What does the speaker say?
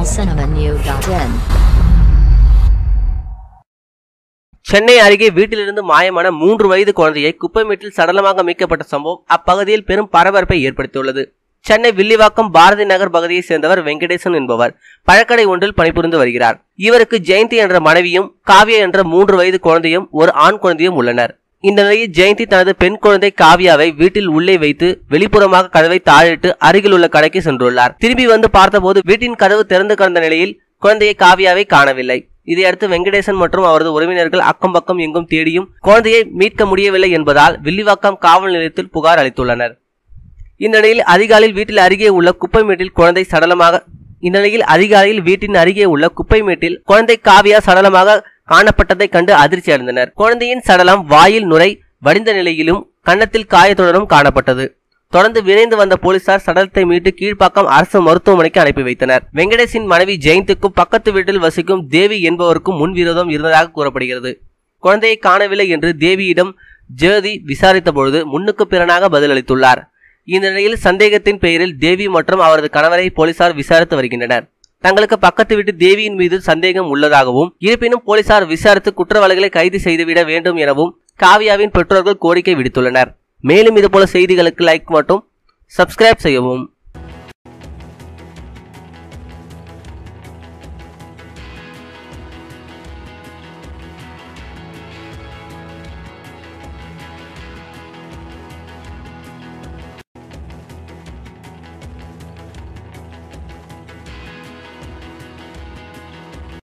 tamilcinemanew.in Chennai அருகே வீட்டிலிருந்து மாயமான மூன்று வயது குழந்தையை குப்பைமேட்டில் சடலமாக மீட்கப்பட்ட சம்பவம் அப்பகுதியில் பெரும் பரபரப்பை ஏற்படுத்தியுள்ளது சென்னை வில்லிவாக்கம் பாரதி நகர் பகுதியைச் சேர்ந்தவர் வெங்கடேசன் என்பவர் பழக்கடை ஒன்றில் பணிபுரிந்து வருகிறார் இவருக்கு ஜெயந்தி என்ற மனைவியும் காவ்யா என்ற மூன்று வயது குழந்தையும் ஒரு ஆண் குழந்தையும் உள்ளனர் இந்த நிலையில் ஜெயந்தி தனது பெண் குழந்தை காவ்யாவை வீட்டில் உள்ளே வைத்து வெளிப்புறமாக கதவை தாழிட்டு அருகில் உள்ள கடைக்கு சென்றுள்ளார் திரும்பி வந்து பார்த்தபோது வீட்டின் கதவு திறந்து கிடந்த நிலையில் குழந்தையை காவ்யாவை காணவில்லை இதையடுத்து வெங்கடேசன் மற்றும் அவரது உறவினர்கள் அக்கம் பக்கம் எங்கும் தேடியும் குழந்தையை மீட்க முடியவில்லை என்பதால் வில்லிவாக்கம் காவல் நிலையத்தில் புகார் அளித்துள்ளனர் இந்நிலையில் அதிகாலையில் வீட்டில் அருகே உள்ள குப்பை மேட்டில் குழந்தை சடலமாக இந்நிலையில் அதிகாலையில் வீட்டின் அருகே உள்ள குப்பை மேட்டில் குழந்தை காவியா சடலமாக காணப்பட்டதை கண்டு அதிர்ச்சி அடைந்தனர் குழந்தையின் சடலம் வாயில் நுரை வடிந்த நிலையிலும் கன்னத்தில் காயத்துடனும் காணப்பட்டது தொடர்ந்து விரைந்து வந்த போலீசார் சடலத்தை மீட்டு கீழ்ப்பாக்கம் அரசு மருத்துவமனைக்கு அனுப்பி வைத்தனர் வெங்கடேஷின் மனைவி ஜெயந்திக்கும் பக்கத்து வீட்டில் வசிக்கும் தேவி என்பவருக்கும் முன்விரோதம் இருந்ததாக கூறப்படுகிறது குழந்தையை காணவில்லை என்று தேவியிடம் ஜோதி விசாரித்த பொழுது முன்னுக்கு பிறனாக பதிலளித்துள்ளார் இந்த நிலையில் சந்தேகத்தின் பெயரில் தேவி மற்றும் அவரது கணவரை போலீசார் விசாரித்து வருகின்றனர் தங்களுக்கு பக்கத்து வீட்டு தேவியின் மீது சந்தேகம் உள்ளதாகவும் இருப்பினும் போலீசார் விசாரித்து குற்றவாளிகளை கைது செய்துவிட வேண்டும் எனவும் காவியாவின் பெற்றோர்கள் கோரிக்கை விடுத்துள்ளனர் மேலும் இதுபோல செய்திகளுக்கு லைக் மற்றும் சப்ஸ்கிரைப் செய்யவும்